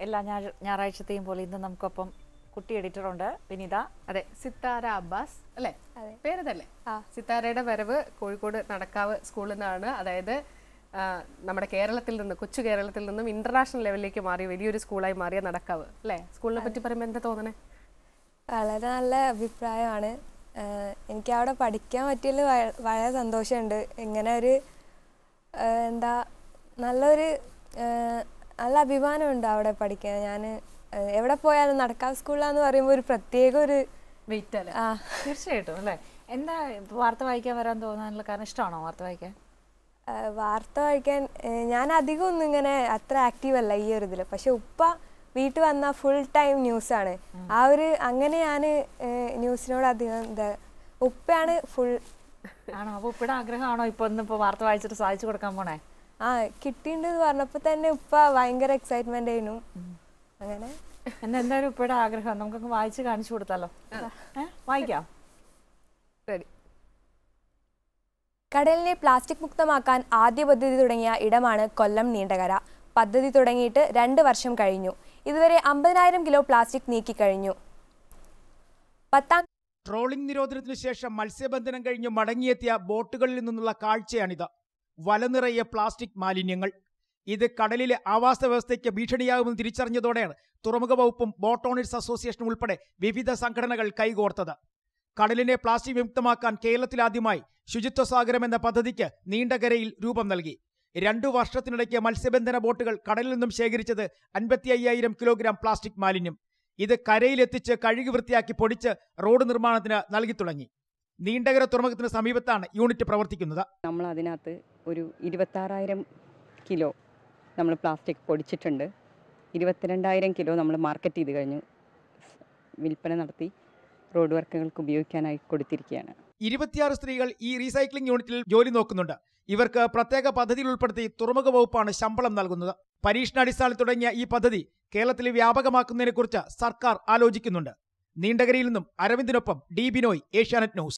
എല്ലാ ഞായ- ഞായറാഴ്ചത്തെയും പോലെ ഇന്ന് നമുക്കൊപ്പം കുട്ടി എഡിറ്ററുണ്ട് വിനിത അതെ സിത്താര അബ്ബാസ് അല്ലേ അതെ. പേരതല്ലേ ആ. സിത്താരയുടെ വരവ് കോഴിക്കോട് നടക്കാവ് സ്കൂളിൽ നിന്നാണ് അതായത് ആ, നമ്മുടെ കേരളത്തിൽ നിന്ന് കൊച്ചു കേരളത്തിൽ നിന്നും ഇന്റർനാഷണൽ ലെവലിലേക്ക് മാറിയ വലിയൊരു സ്കൂളായി മാറിയ നടക്കാവ് അല്ലേ സ്കൂളിനെ പറ്റി പറയുമ്പോൾ എന്താ തോന്നണേ വളരെ നല്ല അഭിപ്രായമാണ് ആഹ് എനിക്ക് അവിടെ പഠിക്കാൻ പറ്റിയതിൽ വ- വളരെ സന്തോഷമുണ്ട് ഇങ്ങനെ ഒരു ആഹ് എന്താ നല്ലൊരു ആഹ് നല്ല അഭിമാനമുണ്ട് അവിടെ പഠിക്കാൻ ഞാൻ എവിടെ പോയാലും നടക്കാവ് സ്കൂളിലാന്ന് പറയുമ്പോൾ ഒരു പ്രത്യേക ഒരു വെയിറ്റ് അല്ലേ ആ തീർച്ചയായിട്ടും അല്ലേ എന്താ വാർത്ത വായിക്കാൻ വരാൻ തോന്നാനുള്ള കാരണം ഇഷ്ടമാണോ വാർത്ത വായിക്കാൻ ആഹ് വാർത്ത വായിക്കാൻ ആഹ് ഞാൻ അധികം ഒന്നും ഇങ്ങനെ അത്ര ആക്റ്റീവ് അല്ല ഈ ഒരു ഇതിൽ പക്ഷെ ഉപ്പ വീട്ടിൽ വന്നാൽ ഫുൾ ടൈം ന്യൂസാണ് ആ ഒരു അങ്ങനെ ഞാൻ ന്യൂസിനോട് അധികം എന്താ ഉപ്പയാണ് ഫുൾ ആണോ അപ്പോൾ ഉപ്പിടെ ആഗ്രഹമാണോ ഇപ്പൊ ഒന്ന് ഇപ്പൊ വാർത്ത വായിച്ചിട്ട് സാധിച്ചു കൊടുക്കാൻ പോണേ ആ കിട്ടിയിട്ടുണ്ടെന്ന് പറഞ്ഞപ്പോൾ തന്നെ ഉപ്പ ഭയങ്കര എക്സൈറ്റ്മെന്റ് ആയിരുന്നു അങ്ങനെ എന്നാ എന്തായാലും ഉപ്പിടെ ആഗ്രഹം നമുക്കൊക്കെ വായിച്ച് കാണിച്ചു കൊടുത്താലോ ഏ? വായിക്കാം റെഡി കടലിനെ പ്ലാസ്റ്റിക് മുക്തമാക്കാൻ ആദ്യ പദ്ധതി തുടങ്ങിയ ഇടമാണ് കൊല്ലം നീണ്ടകര പദ്ധതി തുടങ്ങിയിട്ട് രണ്ട് വർഷം കഴിഞ്ഞു ഇതുവരെ അമ്പതിനായിരം കിലോ പ്ലാസ്റ്റിക് നീക്കിക്കഴിഞ്ഞു പത്താം ട്രോളിംഗ് നിരോധനത്തിന് ശേഷം മത്സ്യബന്ധനം കഴിഞ്ഞ് മടങ്ങിയെത്തിയ ബോട്ടുകളിൽ നിന്നുള്ള കാഴ്ചയാണിത് വലനിറയെ പ്ലാസ്റ്റിക് മാലിന്യങ്ങൾ ഇത് കടലിലെ ആവാസ വ്യവസ്ഥയ്ക്ക് ഭീഷണിയാകുമെന്ന് തിരിച്ചറിഞ്ഞതോടെയാണ് തുറമുഖ വകുപ്പും ബോട്ട് ഓണേഴ്സ് അസോസിയേഷനും ഉൾപ്പെടെ വിവിധ സംഘടനകൾ കൈകോർത്തത് കടലിനെ പ്ലാസ്റ്റിക് വിമുക്തമാക്കാൻ കേരളത്തിലാദ്യമായി ശുചിത്വ സാഗരം എന്ന പദ്ധതിക്ക് നീണ്ടകരയിൽ രൂപം നൽകി രണ്ടു വർഷത്തിനിടയ്ക്ക് മത്സ്യബന്ധന ബോട്ടുകൾ കടലിൽ നിന്നും ശേഖരിച്ചത് അൻപത്തി അയ്യായിരം കിലോഗ്രാം പ്ലാസ്റ്റിക് മാലിന്യം ഇത് കരയിലെത്തിച്ച് കഴുകി വൃത്തിയാക്കി പൊടിച്ച് റോഡ് നിർമ്മാണത്തിന് നൽകി തുടങ്ങി നീണ്ടകര തുറമുഖത്തിന് സമീപത്താണ് യൂണിറ്റ് പ്രവർത്തിക്കുന്നത് നമ്മൾ അതിനകത്ത് ഒരു ഇരുപത്താറായിരം കിലോ നമ്മൾ പ്ലാസ്റ്റിക് പൊടിച്ചിട്ടുണ്ട് ഇരുപത്തിരണ്ടായിരം കിലോ നമ്മൾ മാർക്കറ്റ് ചെയ്ത് കഴിഞ്ഞു വിൽപ്പന നടത്തി റോഡ് വർക്കുകൾക്ക് ഉപയോഗിക്കാനായി കൊടുത്തിരിക്കുകയാണ് ഇരുപത്തിയാറ് സ്ത്രീകൾ ഈ റീസൈക്ലിംഗ് യൂണിറ്റിൽ ജോലി നോക്കുന്നുണ്ട് ഇവർക്ക് പ്രത്യേക പദ്ധതിയിൽ ഉൾപ്പെടുത്തി തുറമുഖ വകുപ്പാണ് ശമ്പളം നൽകുന്നത് പരീക്ഷണാടിസ്ഥാനത്തിൽ തുടങ്ങിയ ഈ പദ്ധതി കേരളത്തിൽ വ്യാപകമാക്കുന്നതിനെക്കുറിച്ച് സർക്കാർ ആലോചിക്കുന്നുണ്ട് നീണ്ടകരയിൽ നിന്നും അരവിന്ദിനൊപ്പം ഡി ബിനോയ് ഏഷ്യാനെറ്റ് ന്യൂസ്